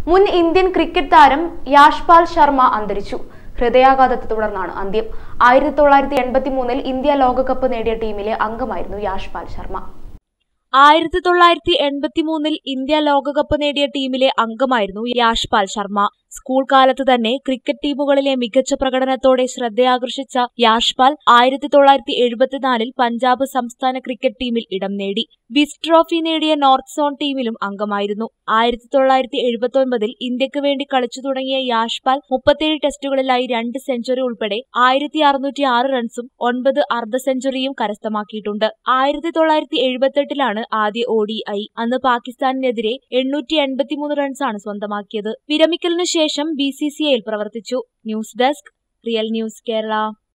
മുൻ Indian cricket താരം യാഷ്പാൽ ശർമ്മ അന്തരിച്ചു ഹൃദയാഘാതത്തെ തുടർന്നാണ് അന്ത്യം ആയിരത്തി തൊള്ളായിരത്തി എൺപത്തി മൂന്നിൽ ഇന്ത്യ ലോകകപ്പ് നേടിയ ടീമിലെ അംഗമായിരുന്നു യാഷ്പാൽ ശർമ്മ ആയിരത്തി തൊള്ളായിരത്തി എൺപത്തി മൂന്നിൽ ഇന്ത്യ ലോകകപ്പ് നേടിയ ടീമിലെ അംഗമായിരുന്നു യാഷ്പാൽ ശർമ്മ സ്കൂൾ കാലത്ത് തന്നെ ക്രിക്കറ്റ് ടീമുകളിലെ മികച്ച പ്രകടനത്തോടെ ശ്രദ്ധയാകർഷിച്ച യാഷ്പാൽ ആയിരത്തി തൊള്ളായിരത്തി എഴുപത്തിനാലിൽ പഞ്ചാബ് സംസ്ഥാന ക്രിക്കറ്റ് ടീമിൽ ഇടം നേടി വിസ് ട്രോഫി നേടിയ നോർത്ത് സോൺ ടീമിലും അംഗമായിരുന്നു ആയിരത്തി തൊള്ളായിരത്തി എഴുപത്തൊൻപതിൽ ഇന്ത്യക്ക് വേണ്ടി കളിച്ചു തുടങ്ങിയ യാഷ്പാൽ മുപ്പത്തിയേഴ് ടെസ്റ്റുകളിലായി രണ്ട് സെഞ്ചുറി ഉൾപ്പെടെ ആയിരത്തി അറുന്നൂറ്റി ആറ് റൺസും ഒൻപത് അർദ്ധ സെഞ്ചുറിയും കരസ്ഥമാക്കിയിട്ടുണ്ട് ആയിരത്തി തൊള്ളായിരത്തി എഴുപത്തെട്ടിലാണ് ആദ്യ ഒഡിഐ അന്ന് പാകിസ്ഥാനിനെതിരെ എണ്ണൂറ്റി എൺപത്തിമൂന്ന് റൺസാണ് സ്വന്തമാക്കിയത് വിരമിക്കലിനു ശേഷം ബി സി സി ഐയിൽ പ്രവർത്തിച്ചു news desk real news Kerala